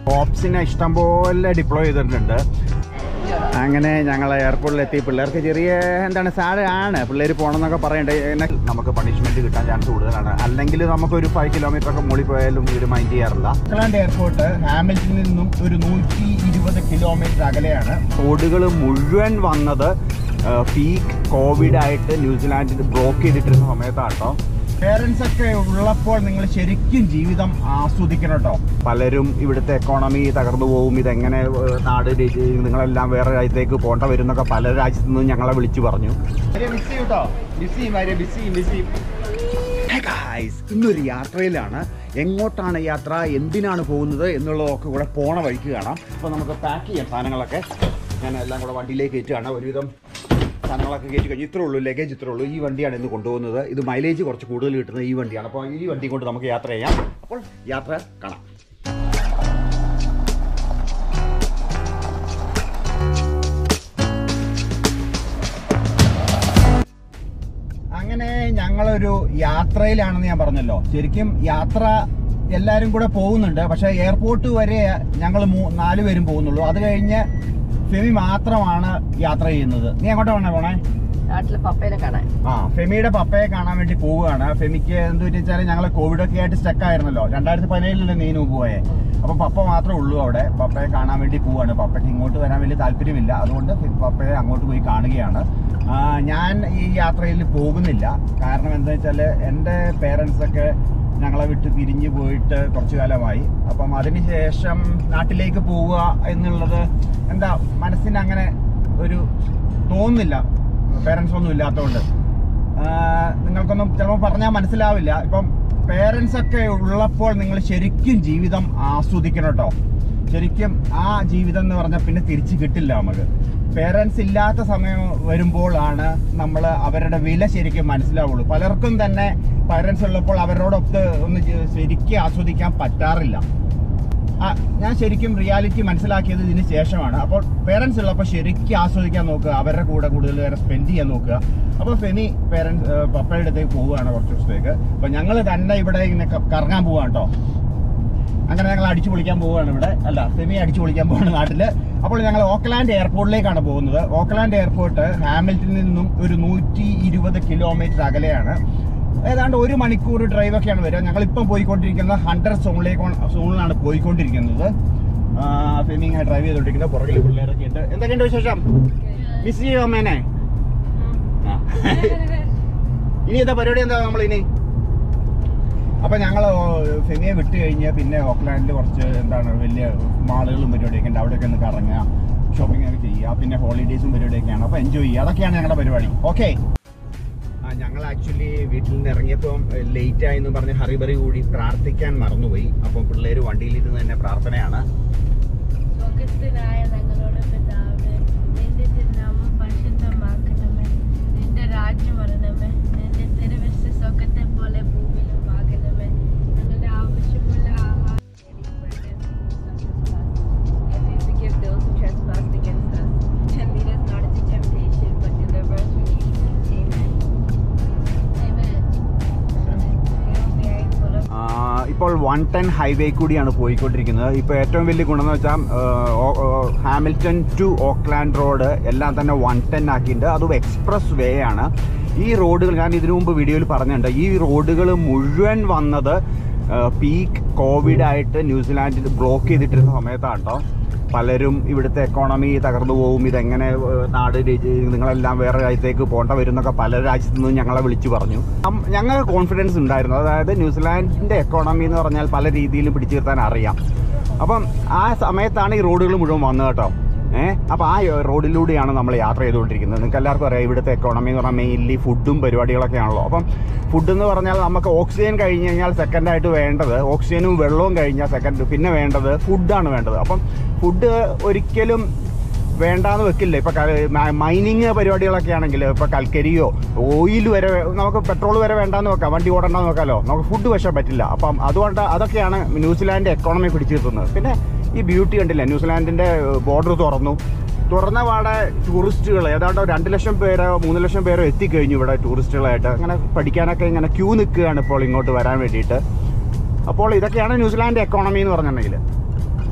ഓപ്സിനെ ഇഷ്ടംപോലെ ഡിപ്ലോയ് ചെയ്തിട്ടുണ്ട് അങ്ങനെ ഞങ്ങൾ എയർപോർട്ടിലെത്തി പിള്ളേർക്ക് ചെറിയ എന്താണ് സാഡ് ആണ് പിള്ളേർ പോകണമെന്നൊക്കെ പറയണ്ടേ എന്നെ നമുക്ക് പണിഷ്മെന്റ് കിട്ടാൻ ചാൻസ് കൂടുതലാണ് അല്ലെങ്കിൽ നമുക്കൊരു ഫൈവ് കിലോമീറ്റർ ഒക്കെ മുകളിൽ പോയാലും ഇവർ മൈൻഡ് ചെയ്യാറില്ല ഓക്ലാൻഡ് എയർപോർട്ട് ഹാമിൽട്ടണിൽ നിന്നും ഒരു നൂറ്റി ഇരുപത് കിലോമീറ്റർ അകലെയാണ് റോഡുകൾ മുഴുവൻ വന്നത് പീക്ക് കോവിഡ് ആയിട്ട് ന്യൂസിലാൻഡിൽ ബ്ലോക്ക് ചെയ്തിട്ടിരുന്ന സമയത്താണ് കേട്ടോ പേരൻസ് ഒക്കെ ഉള്ളപ്പോൾ നിങ്ങൾ ശരിക്കും ജീവിതം ആസ്വദിക്കണം കേട്ടോ പലരും ഇവിടുത്തെ എക്കോണമി തകർന്നു പോകും ഇതെങ്ങനെ ഏഹ്, നാട് ര- നിങ്ങളെല്ലാം വേറെ രാജ്യത്തേക്ക് പോകേണ്ട വരും എന്നൊക്കെ പല രാജ്യത്തു നിന്നും ഞങ്ങളെ വിളിച്ചു പറഞ്ഞു മിസ് ചെയ്യും കേട്ടോ മിസ് ചെയ്യും ആര്യ മിസ് ചെയ്യും മിസ് ചെയ്യും Hey guys, ഇന്നൊരു യാത്രയിലാണ് എങ്ങോട്ടാണ് യാത്ര എന്തിനാണ് പോകുന്നത് എന്നുള്ളതൊക്കെ കൂടെ പോണ വഴിക്ക് കാണാം അപ്പോൾ നമുക്ക് പാക്ക് ചെയ്യാം സാധനങ്ങളൊക്കെ ഞാൻ എല്ലാം കൂടെ വണ്ടിയിലേക്ക് കയറ്റുകയാണ് ഒരുവിധം സാധനങ്ങളൊക്കെ കയറ്റി കഴിഞ്ഞ് ഇത്രേ ഉള്ളൂ ലഗേജ് ഇത്രേ ഉള്ളൂ ഈ വണ്ടിയാണ് ഇന്ന് കൊണ്ടുപോകുന്നത് ഇത് മൈലേജ് കുറച്ച് കൂടുതൽ കിട്ടുന്നത് ഈ വണ്ടിയാണ് അപ്പോൾ ഈ വണ്ടി കൊണ്ട് നമുക്ക് യാത്ര ചെയ്യാം അപ്പോൾ യാത്ര കാണാം അങ്ങനെ ഞങ്ങളൊരു യാത്രയിലാണെന്ന് ഞാൻ പറഞ്ഞല്ലോ ശരിക്കും യാത്ര എല്ലാവരും കൂടെ പോകുന്നുണ്ട് പക്ഷേ എയർപോർട്ട് വരെ ഞങ്ങൾ നാല് പേരും പോകുന്നുള്ളൂ അത് കഴിഞ്ഞ് ഫെമി മാത്രമാണ് യാത്ര ചെയ്യുന്നത് നീ എങ്ങോട്ടാണ് പോണേ നാട്ടിലെ പപ്പേനെ കാണാൻ ആ ഫെമിയുടെ പപ്പയെ കാണാൻ വേണ്ടി പോവുകയാണ് ഫെമിക്ക് എന്ത് വെച്ചാൽ ഞങ്ങൾ കോവിഡ് ഒക്കെ ആയിട്ട് സ്റ്റക്ക് ആയിരുന്നല്ലോ രണ്ടായിരത്തി പതിനേഴിലല്ലേ നീനു പോയെ അപ്പൊ പപ്പ മാത്രമേ ഉള്ളൂ അവിടെ പപ്പയെ കാണാൻ വേണ്ടി പോവാണ് പപ്പയ്ക്ക് ഇങ്ങോട്ട് വരാൻ വലിയ താല്പര്യമില്ല അതുകൊണ്ട് ഫെ- പപ്പയെ അങ്ങോട്ട് പോയി കാണുകയാണ് ആ, ഞാൻ ഈ യാത്രയിൽ പോകുന്നില്ല കാരണം എന്താ വെച്ചാൽ എൻ്റെ പേരൻസ് ഒക്കെ ഞങ്ങളെ വിട്ട് പിരിഞ്ഞു പോയിട്ട് കുറച്ചു കാലമായി അപ്പം അതിനുശേഷം നാട്ടിലേക്ക് പോവുക എന്നുള്ളത് എന്താ മനസ്സിന് അങ്ങനെ ഒരു തോന്നുന്നില്ല പേരൻസ് ഒന്നും ഇല്ലാത്തതുകൊണ്ട് ആഹ് നിങ്ങൾക്കൊന്നും ചിലപ്പോൾ പറഞ്ഞാൽ മനസ്സിലാവില്ല ഇപ്പം പേരൻസ് ഒക്കെ ഉള്ളപ്പോൾ നിങ്ങൾ ശരിക്കും ജീവിതം ആസ്വദിക്കണം കേട്ടോ ശരിക്കും ആ ജീവിതം എന്ന് പറഞ്ഞാൽ പിന്നെ തിരിച്ചു കിട്ടില്ല നമുക്ക് പേരൻസ് ഇല്ലാത്ത സമയം വരുമ്പോഴാണ് നമ്മൾ അവരുടെ വില ശരിക്കും മനസ്സിലാവുള്ളൂ പലർക്കും തന്നെ പേരൻസ് ഉള്ളപ്പോൾ അവരോടൊത്ത് ഒന്ന് ജ- ശരിക്കും ആസ്വദിക്കാൻ പറ്റാറില്ല ആ, ഞാൻ ശരിക്കും റിയാലിറ്റി മനസ്സിലാക്കിയത് ഇതിന് ശേഷമാണ് അപ്പോൾ പേരൻസ് ഉള്ളപ്പോൾ ശരിക്കും ആസ്വദിക്കാൻ നോക്കുക അവരുടെ കൂടെ കൂടുതൽ നേരം സ്പെൻഡ് ചെയ്യാൻ നോക്കുക അപ്പോൾ ഫെമി പേരൻസ് പപ്പയുടെ അടുത്തേക്ക് പോവുകയാണ് കുറച്ച് ദിവസത്തേക്ക് അപ്പോൾ ഞങ്ങൾ തന്നെ ഇവിടെ ഇങ്ങനെ ക- കറങ്ങാൻ പോവാണ് കേട്ടോ അങ്ങനെ ഞങ്ങൾ അടിച്ചു പൊളിക്കാൻ പോവുകയാണ് ഇവിടെ അല്ല ഫെമി അടിച്ചു പൊളിക്കാൻ പോവാണ് നാട്ടില് അപ്പോൾ ഞങ്ങൾ ഓക്ലാൻഡ് എയർപോർട്ടിലേക്കാണ് പോകുന്നത് ഓക്ലാൻഡ് എയർപോർട്ട് ഹാമിൽട്ടണിൽ നിന്നും ഒരു നൂറ്റി ഇരുപത് കിലോമീറ്റർ അകലെയാണ് ഏതാണ്ട് ഒരു മണിക്കൂർ ഡ്രൈവ് ഒക്കെയാണ് വരിക ഞങ്ങൾ ഇപ്പം പോയിക്കൊണ്ടിരിക്കുന്നത് ഹൺഡ്രഡ് സോണിലേക്ക് സോണിലാണ് പോയിക്കൊണ്ടിരിക്കുന്നത് ഫെമി ഇങ്ങനെ ഡ്രൈവ് ചെയ്തോണ്ടിരിക്കുന്നത് പുറകിൽ പിള്ളേരൊക്കെ ഉണ്ട് എന്തൊക്കെയുണ്ട് വിശേഷം മിസ് ചെയ്യോ അമ്മേനെ ആ. ഇനി എന്താ പരിപാടി എന്താ നമ്മൾ ഇനി അപ്പൊ ഞങ്ങൾ ഫെമിയെ വിട്ട് കഴിഞ്ഞ് പിന്നെ ഓക്ലാൻഡിൽ കുറച്ച് എന്താണ് വലിയ മാളുകളും പരിപാടിയൊക്കെ ഉണ്ട് അവിടെയൊക്കെ ഒന്ന് കറങ്ങുക ഷോപ്പിംഗ് ഒക്കെ ചെയ്യുക പിന്നെ ഹോളിഡേയ്സും പരിപാടിയൊക്കെയാണ് അപ്പൊ എൻജോയ് ചെയ്യുക അതൊക്കെയാണ് ഞങ്ങളുടെ പരിപാടി ഓക്കെ ഞങ്ങൾ ആക്ച്വലി വീട്ടിൽ നിന്ന് ഇറങ്ങിയപ്പോൾ ലേറ്റ് ആയി എന്ന് പറഞ്ഞ് ഹറിബറി കൂടി പ്രാർത്ഥിക്കാൻ മറന്നുപോയി അപ്പോൾ പിള്ളേർ വണ്ടിയിലിരുന്ന് തന്നെ പ്രാർത്ഥനയാണ് സ്വർഗസ്ഥനായ ഞങ്ങളുടെ പിതാവേ നിന്റെ തിരുനാമം പരിശുദ്ധമാക്കണമേ നിന്റെ രാജ്യം വരണമേ നിന്റെ തിരുവിശ സ്വർഗത്തെ പോലെ ഭൂമിയിലും ആകണമേ ഞങ്ങളുടെ ആവശ്യമുള്ള ആഹാരം As we forgive those who trespass against us. And lead us not into temptation, but deliver us from evil. Amen. Amen. Hail Mary, full of ആ, ഇപ്പോൾ വൺ ടെൻ ഹൈവേ കൂടിയാണ് പോയിക്കൊണ്ടിരിക്കുന്നത് ഇപ്പോൾ ഏറ്റവും വലിയ ഗുണം എന്ന് വെച്ചാൽ ഹാമിൽട്ടൺ ടു ഓക്ലാൻഡ് റോഡ് എല്ലാം തന്നെ വൺ ടെൻ ആക്കിയിട്ടുണ്ട് അതും എക്സ്പ്രസ് വേ ആണ് ഈ റോഡുകൾ ഞാൻ ഇതിനു മുമ്പ് വീഡിയോയിൽ പറഞ്ഞിട്ടുണ്ട് ഈ റോഡുകൾ മുഴുവൻ വന്നത് പീക്ക് കോവിഡ് ആയിട്ട് ന്യൂസിലാൻഡിൽ ബ്ലോക്ക് ചെയ്തിട്ടിരുന്ന സമയത്താണ് കേട്ടോ പലരും ഇവിടുത്തെ എക്കോണമി തകർന്നു പോകും ഇതെങ്ങനെ ഏഹ്, നാട് ര- നിങ്ങളെല്ലാം വേറെ രാജ്യത്തേക്ക് പോകേണ്ട വരും എന്നൊക്കെ പല രാജ്യത്തു നിന്നും ഞങ്ങളെ വിളിച്ചു പറഞ്ഞു അം- ഞങ്ങൾക്ക് കോൺഫിഡൻസ് ഉണ്ടായിരുന്നു അതായത് ന്യൂസിലാൻഡിൻ്റെ എക്കോണമി എന്ന് പറഞ്ഞാൽ പല രീതിയിലും പിടിച്ചു നിർത്താൻ അറിയാം അപ്പം ആ സമയത്താണ് ഈ റോഡുകൾ മുഴുവൻ വന്നത് കേട്ടോ ഏഹ് അപ്പോൾ ആ റോഡിലൂടെയാണ് നമ്മൾ യാത്ര ചെയ്തുകൊണ്ടിരിക്കുന്നത് നിങ്ങൾക്ക് എല്ലാവർക്കും അറിയാം ഇവിടുത്തെ എക്കോണമി എന്ന് പറഞ്ഞാൽ മെയിൻലി ഫുഡും പരിപാടികളൊക്കെ ആണല്ലോ അപ്പം ഫുഡ് എന്ന് പറഞ്ഞാൽ നമുക്ക് ഓക്സിജൻ കഴിഞ്ഞ് കഴിഞ്ഞാൽ സെക്കൻഡായിട്ട് വേണ്ടത് ഓക്സിജനും വെള്ളവും കഴിഞ്ഞാൽ സെക്കൻഡ് പിന്നെ വേണ്ടത് ഫുഡാണ് വേണ്ടത് അപ്പം ഫുഡ് ഒരിക്കലും വേണ്ടാന്ന് വെക്കില്ല ഇപ്പൊ മൈനിങ് പരിപാടികളൊക്കെ ആണെങ്കിൽ ഇപ്പൊ കൽക്കരിയോ ഓയിൽ വരെ വേ- നമുക്ക് പെട്രോൾ വരെ വേണ്ടാന്ന് വെക്കാം വണ്ടി ഓടണ്ടെന്ന് വെക്കാമല്ലോ നമുക്ക് ഫുഡ് പക്ഷേ പറ്റില്ല അപ്പം അതുകൊണ്ട് അതൊക്കെയാണ് ന്യൂസിലാൻഡ് എക്കോണമി പിടിച്ചു നിർത്തുന്നത് പിന്നെ ഈ ബ്യൂട്ടി കണ്ടില്ല ന്യൂസിലാൻഡിന്റെ ബോർഡർ തുറന്നു തുറന്ന പാടെ ടൂറിസ്റ്റുകൾ ഏതാണ്ട് രണ്ട് ലക്ഷം പേരോ മൂന്ന് ലക്ഷം പേരോ എത്തിക്കഴിഞ്ഞു ഇവിടെ ടൂറിസ്റ്റുകളായിട്ട് അങ്ങനെ പഠിക്കാനൊക്കെ ഇങ്ങനെ ക്യൂ നിൽക്കുകയാണ് ഇപ്പോൾ ഇങ്ങോട്ട് വരാൻ വേണ്ടിയിട്ട് അപ്പോൾ ഇതൊക്കെയാണ് ന്യൂസിലാൻഡ് എക്കോണമി എന്ന് പറഞ്ഞിട്ടുണ്ടെങ്കിൽ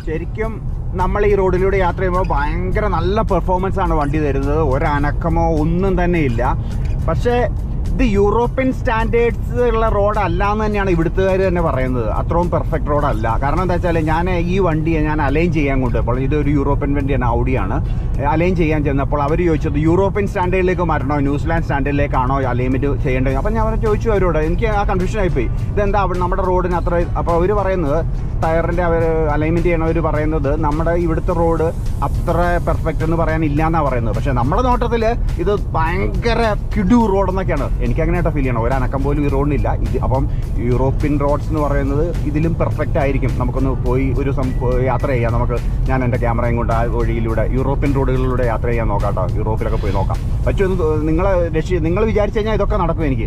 ശരിക്കും നമ്മൾ ഈ റോഡിലൂടെ യാത്ര ചെയ്യുമ്പോൾ ഭയങ്കര നല്ല പെർഫോമൻസ് ആണ് വണ്ടി തരുന്നത് ഒരനക്കമോ ഒന്നും തന്നെ ഇല്ല പക്ഷേ ഇത് യൂറോപ്യൻ സ്റ്റാൻഡേർഡ്സ് ഉള്ള റോഡ് അല്ല എന്ന് തന്നെയാണ് ഇവിടുത്തുകാർ തന്നെ പറയുന്നത് അത്രയും പെർഫെക്റ്റ് റോഡല്ല കാരണം എന്താ വെച്ചാൽ ഞാൻ ഈ വണ്ടിയെ ഞാൻ അലൈൻ ചെയ്യാൻ കൊണ്ടുപോയപ്പോൾ ഇതൊരു യൂറോപ്യൻ വണ്ടിയാണ് ഔഡിയാണ് അലൈൻ ചെയ്യാൻ ചെന്നപ്പോൾ അവർ ചോദിച്ചത് യൂറോപ്യൻ സ്റ്റാൻഡേർഡിലേക്ക് മാറ്റണോ ന്യൂസിലാൻഡ് സ്റ്റാൻഡേർഡിലേക്കാണോ അലൈൻമെൻറ്റ് ചെയ്യേണ്ടത് അപ്പം ഞാൻ അവരെ ചോദിച്ചു അവരോട് എനിക്ക് ആ കൺഫ്യൂഷൻ ആയിപ്പോയി ഇതെന്താ അവിടെ നമ്മുടെ റോഡിന് അത്ര അപ്പോൾ അവർ പറയുന്നത് ടയറിൻ്റെ അവർ അലൈൻമെൻറ്റ് ചെയ്യണവർ പറയുന്നത് നമ്മുടെ ഇവിടുത്തെ റോഡ് അത്ര പെർഫെക്റ്റ് എന്ന് പറയാനില്ല എന്നാണ് പറയുന്നത് പക്ഷേ നമ്മുടെ നോട്ടത്തിൽ ഇത് ഭയങ്കര കിടു റോഡ് എന്നൊക്കെയാണ് എനിക്ക് അങ്ങനെയായിട്ട് ഫീൽ ചെയ്യണം ഒരു അനക്കം പോലും ഈ റോഡിനില്ല ഇത് അപ്പം യൂറോപ്യൻ റോഡ്സ് എന്ന് പറയുന്നത് ഇതിലും പെർഫെക്റ്റ് ആയിരിക്കും നമുക്കൊന്ന് പോയി ഒരു സം യാത്ര ചെയ്യാം നമുക്ക് ഞാൻ എൻ്റെ ക്യാമറയും കൊണ്ട് ആ വഴിയിലൂടെ യൂറോപ്യൻ റോഡുകളിലൂടെ യാത്ര ചെയ്യാൻ നോക്കാം കേട്ടോ യൂറോപ്പിലൊക്കെ പോയി നോക്കാം പക്ഷേ നിങ്ങൾ രക്ഷി നിങ്ങൾ വിചാരിച്ചു കഴിഞ്ഞാൽ ഇതൊക്കെ നടക്കും എനിക്ക്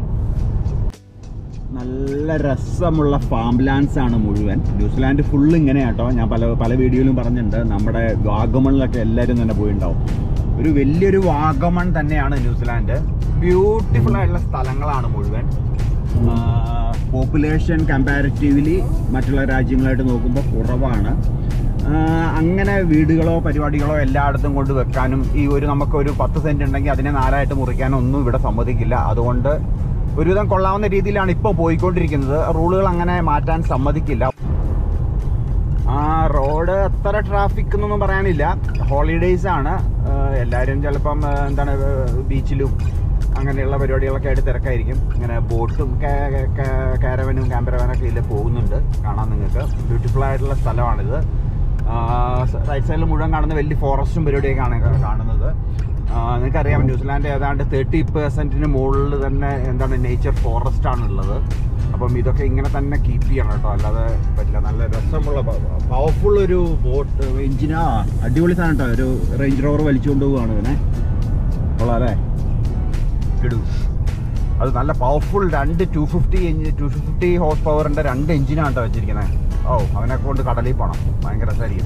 നല്ല രസമുള്ള ഫാം ലാൻഡ്സ് ആണ് മുഴുവൻ ന്യൂസിലാൻഡ് ഫുള്ള് ഇങ്ങനെ കേട്ടോ ഞാൻ പല പല വീഡിയോയിലും പറഞ്ഞിട്ടുണ്ട് നമ്മുടെ വാഗമണിലൊക്കെ എല്ലാവരും തന്നെ പോയിണ്ടാവും ഒരു വലിയൊരു വാഗമൺ തന്നെയാണ് ന്യൂസിലാൻഡ് ബ്യൂട്ടിഫുൾ ആയിട്ടുള്ള സ്ഥലങ്ങളാണ് മുഴുവൻ പോപ്പുലേഷൻ കമ്പാരിറ്റീവ്ലി മറ്റുള്ള രാജ്യങ്ങളായിട്ട് നോക്കുമ്പോൾ കുറവാണ് ആ, അങ്ങനെ വീടുകളോ പരിപാടികളോ എല്ലായിടത്തും കൊണ്ട് വെക്കാനും ഈ ഒരു നമുക്ക് ഒരു പത്ത് സെന്റ് ഉണ്ടെങ്കിൽ അതിനെ നാലായിട്ട് മുറിക്കാനോ ഒന്നും ഇവിടെ സമ്മതിക്കില്ല അതുകൊണ്ട് ഒരുവിധം കൊള്ളാവുന്ന രീതിയിലാണ് ഇപ്പോൾ പോയിക്കൊണ്ടിരിക്കുന്നത് റൂളുകൾ അങ്ങനെ മാറ്റാൻ സമ്മതിക്കില്ല ആ റോഡ് അത്ര ട്രാഫിക് എന്നൊന്നും പറയാനില്ല ഹോളിഡേയ്സ് ആണ് ഏഹ് എല്ലാവരും ചിലപ്പം ഏഹ് എന്താണ് ബീച്ചിലും അങ്ങനെയുള്ള പരിപാടികളൊക്കെ ആയിട്ട് തിരക്കായിരിക്കും ഇങ്ങനെ ബോട്ടും കാരവനും ക്യാമ്പരവനൊക്കെ ഇതിൽ പോകുന്നുണ്ട് കാണാൻ നിങ്ങൾക്ക് ബ്യൂട്ടിഫുൾ ആയിട്ടുള്ള സ്ഥലമാണിത് റൈറ്റ് സൈഡിൽ മുഴുവൻ കാണുന്ന വലിയ ഫോറസ്റ്റും പരിപാടിയൊക്കെയാണ് കാണുന്നത് നിങ്ങൾക്കറിയാം ന്യൂസിലാൻഡ് ഏതാണ്ട് തേർട്ടി പെർസെൻറ്റിന് മുകളിൽ തന്നെ എന്താണ് നേച്ചർ ഫോറസ്റ്റ് ആണുള്ളത് അപ്പം ഇതൊക്കെ ഇങ്ങനെ തന്നെ കീപ്പ് ചെയ്യണം കേട്ടോ അല്ലാതെ പറ്റില്ല നല്ല രസമുള്ള പവർഫുൾ ഒരു ബോട്ട് എഞ്ചിനാ അടിപൊളി സാധനം കേട്ടോ ഒരു റേഞ്ച് റോവർ വലിച്ചുകൊണ്ട് പോവുകയാണ് ഇവനെ കൊള്ളാം അല്ലേ കിടു അത് നല്ല പവർഫുൾ രണ്ട് two fifty two fifty horse പവറിൻ്റെ രണ്ട് എഞ്ചിനാണ് കേട്ടോ വെച്ചിരിക്കുന്നത് ഓ അവനെ കൊണ്ട് കടലിൽ പോകണം ഭയങ്കര രസമായിരിക്കും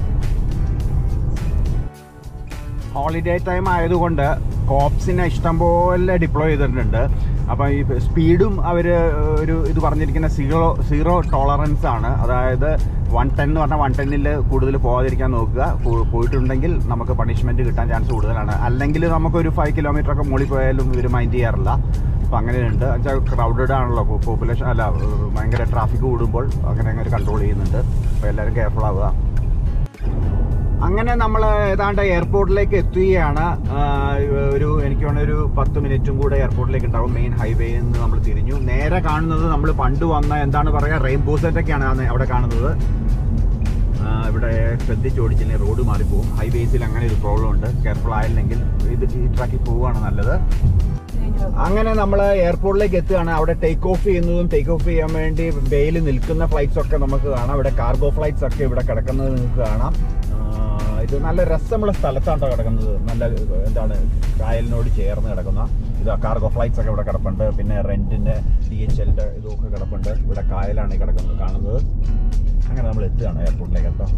ഹോളിഡേ ടൈം ആയതുകൊണ്ട് കോപ്സിനെ ഇഷ്ടംപോലെ ഡിപ്ലോയ് ചെയ്തിട്ടുണ്ട് അപ്പം ഈ സ്പീഡും അവർ ഒരു ഇത് പറഞ്ഞിരിക്കുന്ന സീറോ സീറോ ടോളറൻസ് ആണ് അതായത് വൺ ടെൻ എന്ന് പറഞ്ഞാൽ വൺ ടെന്നിൽ കൂടുതൽ പോകാതിരിക്കാൻ നോക്കുക പോ- പോയിട്ടുണ്ടെങ്കിൽ നമുക്ക് പണിഷ്മെൻറ്റ് കിട്ടാൻ ചാൻസ് കൂടുതലാണ് അല്ലെങ്കിൽ നമുക്കൊരു ഫൈവ് കിലോമീറ്റർ ഒക്കെ മുകളിൽ പോയാലും ഇവർ മൈൻഡ് ചെയ്യാറില്ല അപ്പം അങ്ങനെയുണ്ട് വെച്ചാൽ ക്രൗഡഡ് ആണല്ലോ പോപ്പുലേഷൻ അല്ല ഏഹ് ഭയങ്കര ട്രാഫിക് കൂടുമ്പോൾ അങ്ങനെ അങ്ങനെ കൺട്രോൾ ചെയ്യുന്നുണ്ട് അപ്പോൾ എല്ലാവരും കെയർഫുൾ ആവുക അങ്ങനെ നമ്മൾ ഏതാണ്ട് എയർപോർട്ടിലേക്ക് എത്തുകയാണ് ആ, ഒരു എനിക്ക് തോന്നുന്നു ഒരു പത്ത് മിനിറ്റും കൂടെ എയർപോർട്ടിലേക്ക് ഉണ്ടാവും മെയിൻ ഹൈവേയിൽ നിന്ന് നമ്മൾ തിരിഞ്ഞു നേരെ കാണുന്നത് നമ്മൾ പണ്ട് വന്ന എന്താണ് പറയുക റെയിൻബോ സെറ്റ് ഒക്കെയാണ് ആ അവിടെ കാണുന്നത് ആ, ഇവിടെ ശ്രദ്ധിച്ച് ഓടിച്ചില്ലെങ്കിൽ റോഡ് മാറിപ്പോവും ഹൈവേസിൽ അങ്ങനെ ഒരു പ്രോബ്ലം ഉണ്ട് കെയർഫുൾ ആയില്ലെങ്കിൽ ഇത് ഈ ട്രാക്കിൽ പോവുകയാണ് നല്ലത് അങ്ങനെ നമ്മൾ എയർപോർട്ടിലേക്ക് എത്തുകയാണ് അവിടെ ടേക്ക് ഓഫ് ചെയ്യുന്നതും ടേക്ക് ഓഫ് ചെയ്യാൻ വേണ്ടി ബേയിൽ നിൽക്കുന്ന ഫ്ലൈറ്റ്സ് ഒക്കെ നമുക്ക് കാണാം ഇവിടെ കാർഗോ ഫ്ലൈറ്റ്സ് ഒക്കെ ഇവിടെ കിടക്കുന്നത് നിങ്ങൾക്ക് കാണാം ആ, ഇത് നല്ല രസമുള്ള സ്ഥലത്താണ് ട്ടോ കിടക്കുന്നത് നല്ല എന്താണ് കായലിനോട് ചേർന്ന് കിടക്കുന്ന ഇത് കാർഗോ ഫ്ലൈറ്റ്സ് ഒക്കെ ഇവിടെ കിടപ്പുണ്ട് പിന്നെ റെന്റിന്റെ ഡി എച്ച് എല്ലിന്റെ ഇതൊക്കെ കിടപ്പുണ്ട് ഇവിടെ കായലാണ് ഈ കിടക്കുന്നത് കാണുന്നത് അങ്ങനെ നമ്മൾ എത്തുകയാണ് എയർപോർട്ടിലേക്ക് കേട്ടോ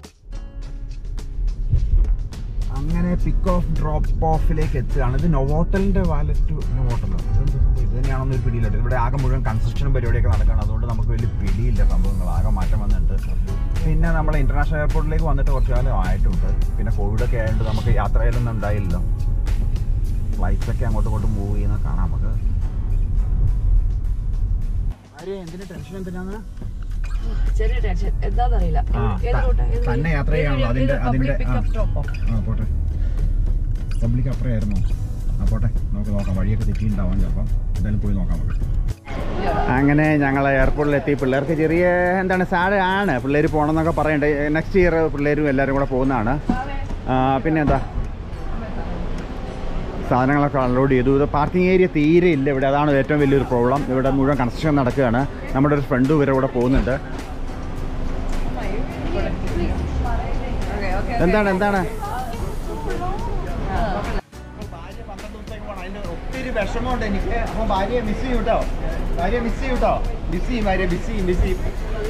അങ്ങനെ പിക്ക് ഓഫ് ഡ്രോപ്പ് ഓഫിലേക്ക് എത്തുകയാണ് ഇത് നൊവോട്ടലിന്റെ വാലറ്റ് നൊവോട്ടലോ ഇതെന്ത് സംഭവം? ഇത് തന്നെയാണെന്ന് ഒരു പിടിയില്ല ഇവിടെ ആകെ മുഴുവൻ കൺസ്ട്രക്ഷനും പരിപാടിയൊക്കെ നടക്കുകയാണ് അതുകൊണ്ട് നമുക്ക് വലിയ പിടിയില്ല സംഭവങ്ങൾ ആകെ മാറ്റം വന്നിട്ടുണ്ട് പിന്നെ നമ്മൾ ഇന്റർനാഷണൽ എയർപോർട്ടിലേക്ക് വന്നിട്ട് കുറച്ച് കാലം ആയിട്ടുണ്ട് പിന്നെ കോവിഡ് ഒക്കെ ആയതുകൊണ്ട് നമുക്ക് യാത്രയിലൊന്നും ഉണ്ടായില്ലല്ലോ ഫ്ലൈറ്റ്സ് ഒക്കെ അങ്ങോട്ടും ഇങ്ങോട്ടും മൂവ് ചെയ്യുന്ന കാണാം നമുക്ക് ആര്യ എന്തിന് ടെൻഷൻ എന്തിനാണ് ചെറിയ ടെൻഷൻ എന്താന്നറിയില്ല ആ, ഏത് ത- റൂട്ടാ? ഏത് തന്നെ യാത്ര ഏത് ചെയ്യാണല്ലോ, ഏത് അതിന്റെ- public അതിന്റെ- pickup ആ. drop ഓ? ആ പോട്ടെ പബ്ലിക് അപ്പുറമായിരുന്നു ആ പോട്ടെ നമുക്ക് നോക്കാം വഴിയൊക്കെ തെറ്റിയിട്ടുണ്ടാവാം ചിലപ്പം എന്തായാലും പോയി നോക്കാം നമുക്ക് അങ്ങനെ ഞങ്ങൾ എയർപോർട്ടിലെത്തി പിള്ളേർക്ക് ചെറിയ എന്താണ് സാഡ് ആണ് പിള്ളേർ പോകണമെന്നൊക്കെ പറയണ്ടേ നെക്സ്റ്റ് ഇയർ പിള്ളേരും എല്ലാവരും കൂടെ പോകുന്നതാണ് ആ, പിന്നെ എന്താ സാധനങ്ങളൊക്കെ അൺലോഡ് ചെയ്തു ഇത് പാർക്കിംഗ് ഏരിയ തീരെ ഇല്ല ഇവിടെ അതാണ് ഏറ്റവും വലിയൊരു പ്രോബ്ലം ഇവിടെ മുഴുവൻ കൺസ്ട്രക്ഷൻ നടക്കുകയാണ് നമ്മുടെ ഒരു ഫ്രണ്ട് ഇവരെ കൂടെ പോകുന്നുണ്ട് Okay, okay, okay. എന്താണ് എന്താണ് ഒത്തിരി വിഷമമുണ്ട് എനിക്ക് അപ്പൊ ഭാര്യയെ മിസ് ചെയ്യും കേട്ടോ ഭാര്യയെ മിസ് ചെയ്യും കേട്ടോ മിസ് ചെയ്യും ഭാര്യ മിസ് ചെയ്യും മിസ് ചെയ്യും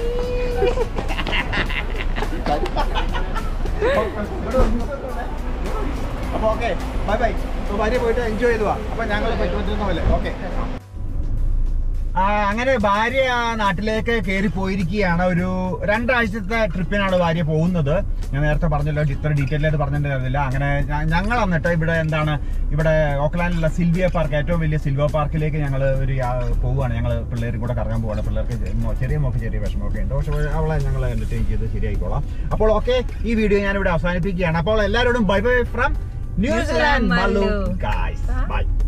അപ്പൊ ഓക്കെ ബൈ ബൈ അപ്പൊ ഭാര്യ പോയിട്ട് എൻജോയ് ചെയ്തു അപ്പൊ ഞങ്ങൾ പറ്റുന്ന പോലെ ഓക്കെ ആ, അങ്ങനെ ഭാര്യ ആ നാട്ടിലേക്ക് കയറി പോയിരിക്കുകയാണ് ഒരു രണ്ടാഴ്ചത്തെ ട്രിപ്പിനാണ് ഭാര്യ പോകുന്നത് ഞാൻ നേരത്തെ പറഞ്ഞല്ലോ ഇത്ര ഡീറ്റെയിൽ ആയിട്ട് പറഞ്ഞിട്ടുണ്ടായിരുന്നില്ല അങ്ങനെ ഞ- ഞങ്ങൾ വന്നിട്ട് ഇവിടെ എന്താണ് ഇവിടെ ഓക്ലാൻഡിലുള്ള സിൽവിയ പാർക്ക് ഏറ്റവും വലിയ സിൽവർ പാർക്കിലേക്ക് ഞങ്ങൾ ഒരു യാ- പോവുകയാണ് ഞങ്ങൾ പിള്ളേരും കൂടെ കറങ്ങാൻ പോവാണ് പിള്ളേർക്ക് ചെ- മോ- ചെറിയ മോക്ക് ചെറിയ വിഷമമൊക്കെ ഉണ്ട് പക്ഷെ അവളെ ഞങ്ങൾ എന്റർടൈൻ ചെയ്ത് ശരിയായിക്കോളാം അപ്പോൾ ഓക്കെ ഈ വീഡിയോ ഞാൻ ഇവിടെ അവസാനിപ്പിക്കുകയാണ് അപ്പോൾ എല്ലാവരോടും bye bye from New Zealand Mallu Mallu. Guys by